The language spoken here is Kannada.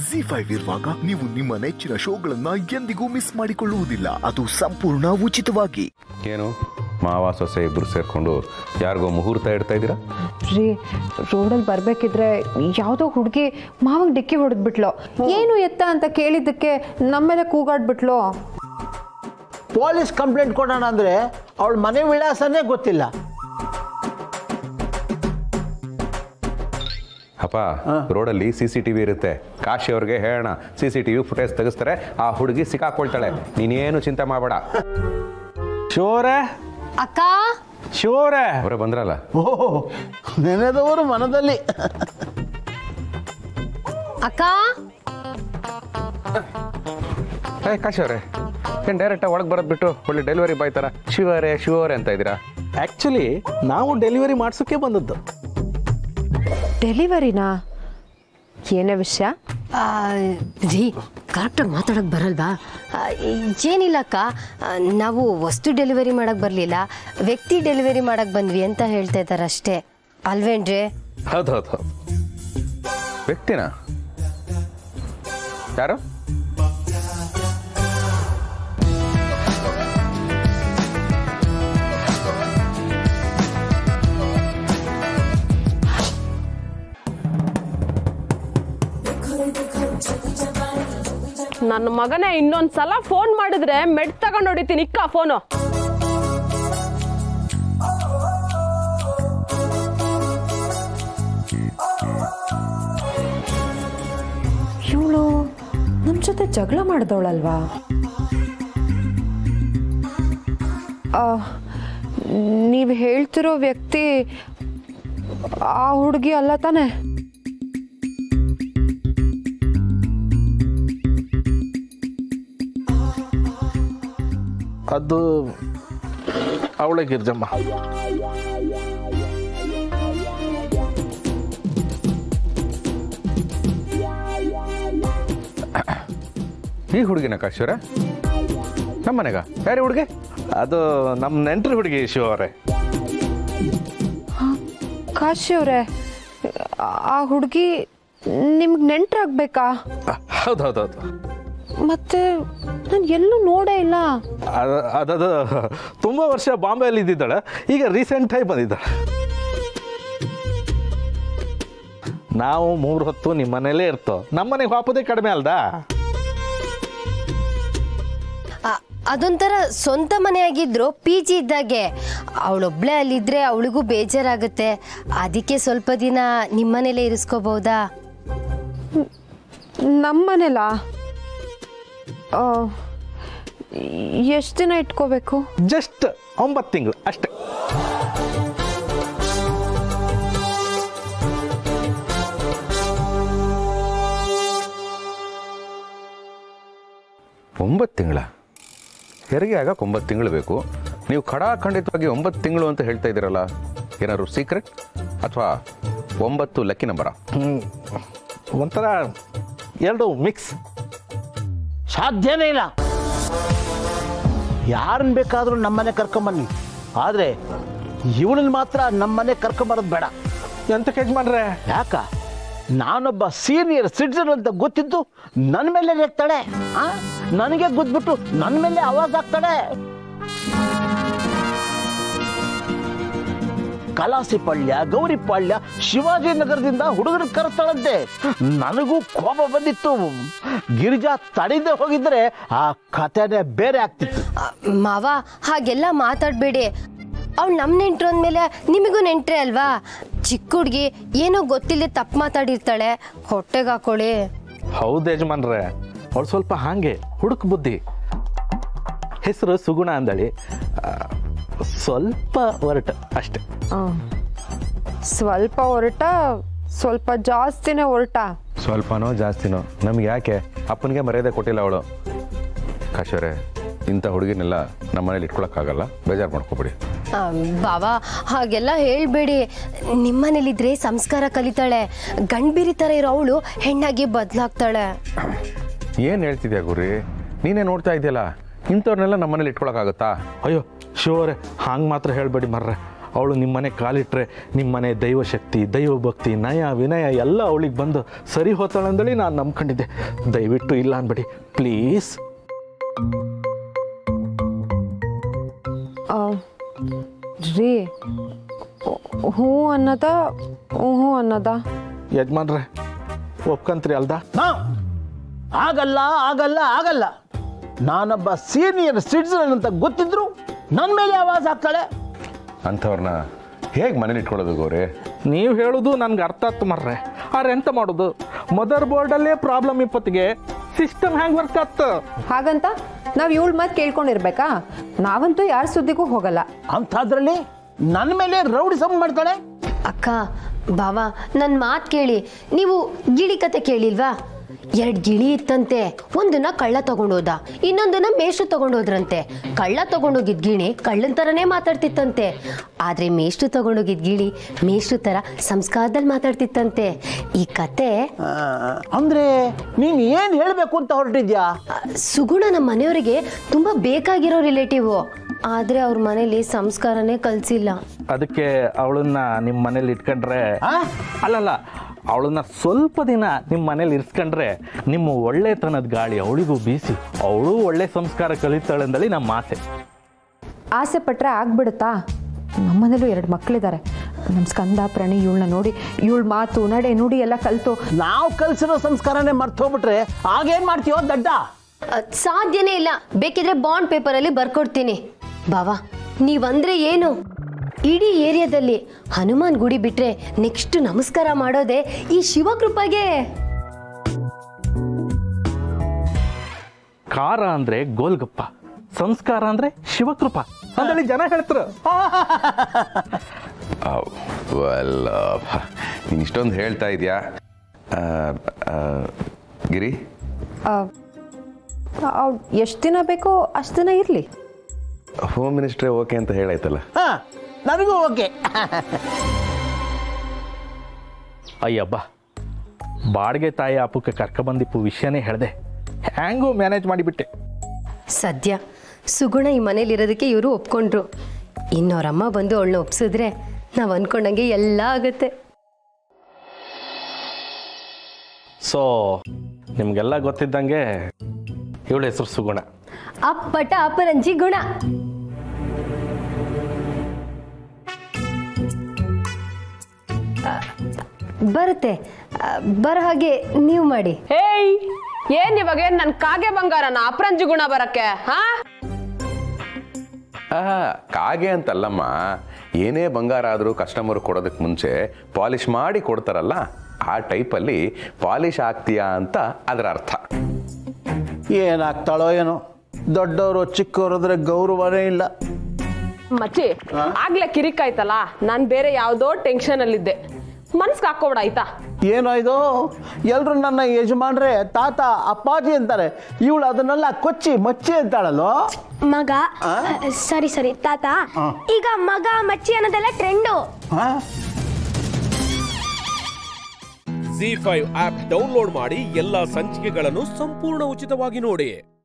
ಜಿ ಫೈವ್ ಇರುವಾಗ ನೀವು ನಿಮ್ಮ ನೆಚ್ಚಿನ ಶೋಗಳನ್ನ ಎಂದಿಗೂ ಮಿಸ್ ಮಾಡಿಕೊಳ್ಳುವುದಿಲ್ಲ ಅದು ಸಂಪೂರ್ಣ ಉಚಿತವಾಗಿ ಏನು ಮಾವ ಸೊಸೆ ಇಬ್ಬರು ಸೇರಿಕೊಂಡು ಯಾರಿಗೋ ಮುಹೂರ್ತ ಇಡ್ತಾ ಇದ್ದೀರಾ ರೀ ರೋಡಲ್ಲಿ ಬರಬೇಕಿದ್ರೆ ಯಾವುದೋ ಹುಡುಗಿ ಮಾವಂಗೆ ಡಿಕ್ಕಿ ಹೊಡೆದ್ಬಿಟ್ಲು ಏನು ಎತ್ತ ಅಂತ ಕೇಳಿದ್ದಕ್ಕೆ ನಮ್ಮೇಲೆ ಕೂಗಾಡ್ಬಿಟ್ಲು ಪೊಲೀಸ್ ಕಂಪ್ಲೇಂಟ್ ಕೊಡೋಣ ಅಂದರೆ ಅವಳ ಮನೆ ವಿಳಾಸನೇ ಗೊತ್ತಿಲ್ಲ ಅಪ್ಪ ರೋಡಲ್ಲಿ ಸಿ ಸಿ ಟಿ ವಿ ಇರುತ್ತೆ ಕಾಶಿ ಅವ್ರಿಗೆ ಹೇಳೋಣ C C T V footage ತೆಗಿಸ್ತಾರೆ ಆ ಹುಡುಗಿ ಸಿಕ್ಕಾಕೊಳ್ತಾಳೆ ನೀನೇನು ಚಿಂತೆ ಮಾಡಬೇಡ ಶಿವರೇ ಅಕ್ಕ ಶಿವರೇ ಅವರೇ ಬಂದ್ರಲ್ಲ ಓಹೋ ನೆನೆದವರು ಮನದಲ್ಲಿ ಅಕ್ಕ ಏ ಕಾಶಿ ಅವರೇ ಏನು ಡೈರೆಕ್ಟಾಗಿ ಒಳಗೆ ಬರೋದು ಬಿಟ್ಟು ಒಳ್ಳೆ ಡೆಲಿವರಿ ಬಾಯ್ ಥರ ಶಿವರೇ ಶಿವರೇ ಅಂತ ಇದ್ದೀರಾ ಆ್ಯಕ್ಚುಲಿ ನಾವು ಡೆಲಿವರಿ ಮಾಡ್ಸೋಕ್ಕೆ ಬಂದದ್ದು ಡೆಲಿವರಿನಾ ಏನೇ ವಿಷಯ ಆ, ರೀ ಕರೆಕ್ಟಾಗಿ ಮಾತಾಡೋಕೆ ಬರಲ್ವಾ ಆ, ಏನಿಲ್ಲಕ್ಕ ಆ, ನಾವು ವಸ್ತು ಡೆಲಿವರಿ ಮಾಡಕ್ಕೆ ಬರಲಿಲ್ಲ ವ್ಯಕ್ತಿ ಡೆಲಿವರಿ ಮಾಡಕ್ಕೆ ಬಂದ್ವಿ ಅಂತ ಹೇಳ್ತಾ ಇದ್ದಾರೆ ಅಷ್ಟೇ ಅಲ್ವೇನ್ರಿ ಹೌದು ಹೌದು ಹೌದು ವ್ಯಕ್ತಿನಾ ಯಾರು ನನ್ನ ಮಗನೇ ಇನ್ನೊಂದ್ ಸಲ ಫೋನ್ ಮಾಡಿದ್ರೆ ಮೆಡ್ ತಗೊಂಡು ಹೊಡಿತೀನಿ ಇಕ್ಕ ಫೋನು ಇವಳು ನಮ್ಮ ಜೊತೆ ಜಗಳ ಮಾಡಿದವಳಲ್ವಾ ನೀವು ಹೇಳ್ತಿರೋ ವ್ಯಕ್ತಿ ಆ ಹುಡುಗಿ ಅಲ್ಲ ತಾನೆ ಅದು ಅವಳೆ ಗಿರ್ಜಮ್ಮ ಈ ಹುಡುಗಿನ ಕಾಶ್ವರ ನಮ್ಮ ಮನೆಗ ಯಾರೇ ಹುಡುಗಿ ಅದು ನಮ್ಮ ನೆಂಟ್ರ ಹುಡುಗಿ ಶಿವ ಅವರೇ ಕಾಶಿ ಅವರೇ ಆ ಹುಡುಗಿ ನಿಮ್ಗೆ ನೆಂಟ್ರಾಗ್ಬೇಕಾ ಹೌದು ಹೌದು ಹೌದು ಮತ್ತೆ ನಾನು ಎಲ್ಲೂ ನೋಡೇ ಇಲ್ಲ ಅದ- ಅದದು ತುಂಬ ವರ್ಷ ಬಾಂಬೆಯಲ್ಲಿ ಇದ್ದಿದ್ದಾಳೆ ಈಗ ರೀಸೆಂಟಾಗಿ ಬಂದಿದ್ದಾಳೆ ನಾವು ಮೂರು ಹೊತ್ತು ನಿಮ್ಮ ಮನೇಲೇ ಇರ್ತೋ ನಮ್ಮ ಮನೆಗೆ ವಾಪದೇ ಕಡಿಮೆ ಅಲ್ದಾ ಆ, ಅದೊಂಥರ ಸ್ವಂತ ಮನೆ ಆಗಿದ್ರು ಪಿ ಜಿ ಇದ್ದಾಗೆ ಅವಳೊಬ್ಳೆ ಅಲ್ಲಿದ್ರೆ ಅವಳಿಗೂ ಬೇಜಾರಾಗುತ್ತೆ ಅದಕ್ಕೆ ಸ್ವಲ್ಪ ದಿನ ನಿಮ್ಮನೇಲೇ ಇರಿಸ್ಕೋಬಹುದಾ ನಮ್ಮ ಮನೇಲ ಎಷ್ಟು ದಿನ ಇಟ್ಕೋಬೇಕು ಜಸ್ಟ್ ಒಂಬತ್ತು ತಿಂಗಳು ಅಷ್ಟೇ ಒಂಬತ್ತು ತಿಂಗಳ ಹೆರಿಗೆ ಆಗಕ್ಕೆ ಒಂಬತ್ತು ತಿಂಗಳು ಬೇಕು ನೀವು ಖಡಾಖಂಡಿತವಾಗಿ ಒಂಬತ್ತು ತಿಂಗಳು ಅಂತ ಹೇಳ್ತಾ ಇದ್ದೀರಲ್ಲ ಏನಾದ್ರು ಸೀಕ್ರೆಟ್ ಅಥವಾ ಒಂಬತ್ತು ಲಕ್ಕಿ ನಂಬರ ಹ್ಮ್. ಒಂಥರ ಎರಡು ಮಿಕ್ಸ್ ಸಾಧ್ಯನೇ ಇಲ್ಲ ಯಾರನ್ನ ಬೇಕಾದರೂ ನಮ್ಮನೆ ಕರ್ಕೊಂಬನ್ನಿ ಆದರೆ ಇವಳನ್ನ ಮಾತ್ರ ನಮ್ಮನೆ ಕರ್ಕೊಂಬರೋದು ಬೇಡ ಎಂತ ಯಜಮಾನ್ರೆ ಯಾಕ ನಾನೊಬ್ಬ ಸೀನಿಯರ್ ಸಿಟಿಸನ್ ಅಂತ ಗೊತ್ತಿದ್ದು ನನ್ನ ಮೇಲೆ ರೇಗ್ತಾಳೆ ಆ? ನನಗೆ ಗೊತ್ಬಿಟ್ಟು ನನ್ನ ಮೇಲೆ ಆವಾಜ್ ಆಗ್ತಾಳೆ ಕಲಾಸಿಪಾಳ್ಯ ಗೌರಿಪಾಳ್ಯ ಶಿವಾಜಿನಗರದಿಂದ ಹುಡುಗರು ಕರೆಸ್ತಾಳಂತೆ ನನಗೂ ಕೋಪ ಬಂದಿತ್ತು ಗಿರಿಜಾ ತಡೆದೇ ಹೋಗಿದ್ರೆ ಆ ಕಥೆನೇ ಬೇರೆ ಆಗ್ತಿತ್ತು ಆ, ಮಾವ ಹಾಗೆಲ್ಲ ಮಾತಾಡಬೇಡಿ ಅವಳು ನಮ್ಮ ನೆಂಟ್ರು ಅಂದಮೇಲೆ ನಿಮಗೂ ನೆಂಟ್ರೆ ಅಲ್ವಾ ಚಿಕ್ಕ ಹುಡುಗಿ ಏನೋ ಗೊತ್ತಿಲ್ಲದೆ ತಪ್ಪು ಮಾತಾಡಿರ್ತಾಳೆ ಹೊಟ್ಟೆಗೆ ಹಾಕೊಳ್ಳಿ ಹೌದು ಯಜಮಾನ್ರೆ ಅವಳು ಸ್ವಲ್ಪ ಹಾಗೆ ಹುಡುಕ್ ಬುದ್ಧಿ ಹೆಸರು ಸುಗುಣ ಅಂದಳಿ ಆ, ಸ್ವಲ್ಪ ಹೊರಟು ಅಷ್ಟೆ ಸ್ವಲ್ಪ ಹೊರಟ ಸ್ವಲ್ಪ ಜಾಸ್ತಿನೇ ಹೊರಟ ಸ್ವಲ್ಪನೋ ಜಾಸ್ತಿನೋ ನಮ್ಗೆ ಯಾಕೆ ಅಪ್ಪನಿಗೆ ಮರ್ಯಾದೆ ಕೊಟ್ಟಿಲ್ಲ ಅವಳು ಕಾಶ್ವರೇ ಇಂಥ ಹುಡುಗಿನೆಲ್ಲ ನಮ್ಮ ಮನೇಲಿ ಇಟ್ಕೊಳಕ್ಕಾಗಲ್ಲ ಬೇಜಾರು ಮಾಡ್ಕೊಬಿಡಿ ಆ, ಬಾವಾ ಹಾಗೆಲ್ಲ ಹೇಳ್ಬೇಡಿ ನಿಮ್ಮನೇಲಿದ್ರೆ ಸಂಸ್ಕಾರ ಕಲಿತಾಳೆ ಗಂಡ್ಬಿರಿ ಥರ ಇರೋ ಅವಳು ಹೆಣ್ಣಾಗಿ ಬದಲಾಗ್ತಾಳೆ ಏನು ಹೇಳ್ತಿದ್ಯಾ ಗುರಿ ನೀನೇ ನೋಡ್ತಾ ಇದೆಯಲ್ಲ ಇಂಥವ್ರನ್ನೆಲ್ಲ ನಮ್ಮ ಮನೇಲಿ ಇಟ್ಕೊಳಕ್ಕಾಗತ್ತಾ ಅಯ್ಯೋ ಶಿವರೇ ಹಂಗೆ ಮಾತ್ರ ಹೇಳಬೇಡಿ ಮರ್ರೆ ಅವಳು ನಿಮ್ಮನೆ ಕಾಲಿಟ್ರೆ ನಿಮ್ಮನೆ ದೈವಶಕ್ತಿ ದೈವಭಕ್ತಿ ನಯ ವಿನಯ ಎಲ್ಲ ಅವಳಿಗೆ ಬಂದು ಸರಿ ಹೋತಾಳಂದೇಳಿ ನಾನು ನಂಬ್ಕೊಂಡಿದ್ದೆ ದಯವಿಟ್ಟು ಇಲ್ಲ ಅನ್ಬೇಡಿ ಪ್ಲೀಸ್ ಆ, ರೀ ಹ್ಞೂ ಅನ್ನದ ಹ್ಞೂ ಅನ್ನದ ಯಜಮಾನ್ರೆ ಒಪ್ಕಂತ್ರಿ ಅಲ್ದಾ ನಾ ಆಗಲ್ಲ ಆಗಲ್ಲ ಆಗಲ್ಲ ನಾನೊಬ್ಬ ಸೀನಿಯರ್ ಸಿಟಿಸನ್ ಅಂತ ಗೊತ್ತಿದ್ರು ನನ್ನ ಮೇಲೆ ಆವಾಜ್ ಹಾಕ್ತಾಳೆ ಅಂಥವ್ರನ್ನ ಹೇಗೆ ಮನೇಲಿ ಇಟ್ಕೊಳ್ಳೋದು ಗೌರಿ ನೀವು ಹೇಳೋದು ನನ್ಗೆ ಅರ್ಥ ಆಯ್ತು ಮರ್ರೆ ಆದ್ರೆ ಎಂತ ಮಾಡೋದು ಮದರ್ ಬೋರ್ಡಲ್ಲೇ ಪ್ರಾಬ್ಲಮ್ ಇಪ್ಪತ್ತಿಗೆ ಸಿಸ್ಟಮ್ ಹ್ಯಾಂಗ್ ವರ್ಕ್ ಆಗ್ತ ಹಾಗಂತ ನಾವು ಇವಳ ಮಾತು ಕೇಳ್ಕೊಂಡಿರ್ಬೇಕಾ ನಾವಂತೂ ಯಾರ ಸುದ್ದಿಗೂ ಹೋಗಲ್ಲ ಅಂಥದ್ರಲ್ಲಿ ನನ್ನ ಮೇಲೆ ರೌಡಿ ಸಮ್ ಮಾಡ್ತಾಳೆ ಅಕ್ಕ ಬಾವ ನನ್ನ ಮಾತು ಕೇಳಿ ನೀವು ಗಿಳಿ ಕತೆ ಕೇಳಿಲ್ವಾ ಎರಡು ಗಿಳಿ ಇತ್ತಂತೆ ಒಂದನ್ನ ಕಳ್ಳ ತಗೊಂಡೋದ ಇನ್ನೊಂದನ್ನ ಮೇಷ್ಟ್ರು ತಗೊಂಡೋದ್ರಂತೆ ಕಳ್ಳ ತಗೊಂಡೋಗಿದ್ ಗಿಣಿ ಕಳ್ಳನ ಥರನೇ ಮಾತಾಡ್ತಿತ್ತಂತೆ ಆದ್ರೆ ಮೇಷ್ಟ್ರು ತಗೊಂಡೋಗಿದ್ ಗಿಳಿ ಮೇಷ್ಟ್ರು ಥರ ಸಂಸ್ಕಾರದಲ್ಲಿ ಮಾತಾಡ್ತಿತ್ತಂತೆ ಈ ಕತೆ ಆ, ಅಂದ್ರೆ ನೀನು ಏನು ಹೇಳಬೇಕು ಅಂತ ಹೊರಟಿದ್ಯಾ ಆ, ಸುಗುಣ ನಮ್ಮ ಮನೆಯವರಿಗೆ ತುಂಬಾ ಬೇಕಾಗಿರೋ ರಿಲೇಟಿವ್ ಆದ್ರೆ ಅವ್ರ ಮನೇಲಿ ಸಂಸ್ಕಾರನೇ ಕಲ್ಸಿಲ್ಲ ಅದಕ್ಕೆ ಅವಳನ್ನ ನಿಮ್ಮ ಮನೇಲಿ ಇಟ್ಕೊಂಡ್ರೆ ಆ? ಅಲ್ಲಲ್ಲ ಅವಳನ್ನ ಸ್ವಲ್ಪ ದಿನ ನಿಮ್ಮ ಮನೇಲಿ ಇರಿಸ್ಕೊಂಡ್ರೆ ನಿಮ್ಮ ಒಳ್ಳೆತನದ ಗಾಳಿ ಅವಳಿಗೂ ಬೀಸಿ ಅವಳು ಒಳ್ಳೆ ಸಂಸ್ಕಾರ ಕಲಿತಾಳೆ ಅಂದಳಿ ನಮ್ಮ ಆಸೆ ಆಸೆ ಪಟ್ರೆ ಆಗ್ಬಿಡುತ್ತಾ ನಮ್ಮನೇಲೂ ಎರಡು ಮಕ್ಕಳಿದ್ದಾರೆ ನಮ್ಮ ಸ್ಕಂದ ಪ್ರಣಿ ಇವಳನ್ನ ನೋಡಿ ಇವಳ ಮಾತು ನಡೆ ನುಡಿ ಎಲ್ಲ ಕಲ್ತು ನಾವು ಕಲ್ಸಿರೋ ಸಂಸ್ಕಾರನೇ ಮರ್ತು ಹೋಗ್ಬಿಟ್ರೆ ಆಗೇನ್ ಮಾಡ್ತೀವೋ ದಡ್ಡ ಅದ್ ಸಾಧ್ಯನೇ ಇಲ್ಲ ಬೇಕಿದ್ರೆ ಬಾಂಡ್ ಪೇಪರಲ್ಲಿ ಬರ್ಕೊಡ್ತೀನಿ ಬಾವಾ ನೀವಂದ್ರೆ ಏನು ಇಡೀ ಏರಿಯಾದಲ್ಲಿ ಹನುಮಾನ್ ಗುಡಿ ಬಿಟ್ರೆ ನೆಕ್ಸ್ಟ್ ನಮಸ್ಕಾರ ಮಾಡೋದೇ ಈ ಶಿವಕೃಪಗೆ ಕಾರ ಅಂದ್ರೆ ಗೋಲ್ಗಪ್ಪ ಸಂಸ್ಕಾರ ಅಂದ್ರೆ ಶಿವಕೃಪ ಅಂದಳಿ ಜನ ಹೇಳ್ತಾರ ವೆಲ್ ನೀನು ಇಷ್ಟೊಂದು ಹೇಳ್ತಾ ಇದೆಯಾ ಗಿರಿ ಎಷ್ಟು ದಿನ ಬೇಕೋ ಅಷ್ಟು ದಿನ ಇರಲಿ ಹೋಮ್ ಮಿನಿಸ್ಟ್ರೇ ಓಕೆ ಅಂತ ಹೇಳಾಯ್ತಲ್ಲ ಹಾ ನನಗೂ ಓಕೆ ಅಯ್ಯಬ್ಬ ಬಾಡಿಗೆ ತಾಯಿ ಅಪ್ಪಕ್ಕೆ ಕರ್ಕೊಬಂದಿಪ್ಪು ವಿಷಯನೇ ಹೇಳ್ದೆ ಹ್ಯಾಂಗೂ ಮ್ಯಾನೇಜ್ ಮಾಡಿಬಿಟ್ಟೆ ಸದ್ಯ ಸುಗುಣ ಈ ಮನೇಲಿರೋದಕ್ಕೆ ಇವರು ಒಪ್ಕೊಂಡ್ರು ಇನ್ನೋರಮ್ಮ ಬಂದು ಅವಳನ್ನ ಒಪ್ಸಿದ್ರೆ ನಾವು ಅನ್ಕೊಂಡಂಗೆ ಎಲ್ಲ ಆಗುತ್ತೆ ಸೊ ನಿಮಗೆಲ್ಲ ಗೊತ್ತಿದ್ದಂಗೆ ಇವಳ ಹೆಸರು ಸುಗುಣ ಅಪ್ಪಟ ಅಪರಂಜಿ ಗುಣ ಆ, ಬರುತ್ತೆ ಆ, ಬರೋ ಹಾಗೆ ನೀವು ಮಾಡಿ ಹೇಯ್ ಏನ್ ಇವಾಗ ಏನ್ ನನ್ ಕಾಗೆ ಬಂಗಾರನ ಅಪರಂಜಿ ಗುಣ ಬರಕ್ಕೆ ಹಾ ಆ, ಕಾಗೆ ಅಂತಲ್ಲಮ್ಮ ಏನೇ ಬಂಗಾರ ಆದರೂ ಕಸ್ಟಮರ್ ಕೊಡೋದಕ್ಕೆ ಮುಂಚೆ ಪಾಲಿಷ್ ಮಾಡಿ ಕೊಡ್ತಾರಲ್ಲ ಆ ಟೈಪಲ್ಲಿ ಪಾಲಿಷ್ ಆಗ್ತೀಯಾ ಅಂತ ಅದರ ಅರ್ಥ ಏನಾಗ್ತಾಳೋ ಏನೋ ದೊಡ್ಡವರು ಚಿಕ್ಕವರಾದ್ರೆ ಗೌರವನೇ ಇಲ್ಲ ಮಚ್ಚಿ ಆಗ್ಲೇ ಕಿರಿಕಾಯ್ತಲ್ಲ ನಾನ್ ಬೇರೆ ಯಾವ್ದೋ ಟೆನ್ಷನ್ ಅಲ್ಲಿದ್ದೆ ಮನ್ಸ್ಗೆ ಹಾಕೋಬಿಡ ಆಯ್ತಾ ಏನೋ ಇದು ಎಲ್ರು ನನ್ನ ಯಜಮಾನ್ರೆ ತಾತ ಅಪ್ಪಾಜಿ ಅಂತಾರೆ ಇವಳು ಅದನ್ನೆಲ್ಲ ಕೊಚ್ಚಿ ಮಚ್ಚಿ ಅಂತಾಳಲ್ಲೋ ಮಗ ಸರಿ ಸರಿ ತಾತ ಈಗ ಮಗ ಮಚ್ಚಿ ಅನ್ನೋದೆಲ್ಲ ಟ್ರೆಂಡು ಹಾ ಜಿ ಫೈವ್ ಆಪ್ ಡೌನ್ಲೋಡ್ ಮಾಡಿ ಎಲ್ಲಾ ಸಂಚಿಕೆಗಳನ್ನು ಸಂಪೂರ್ಣ ಉಚಿತವಾಗಿ ನೋಡಿ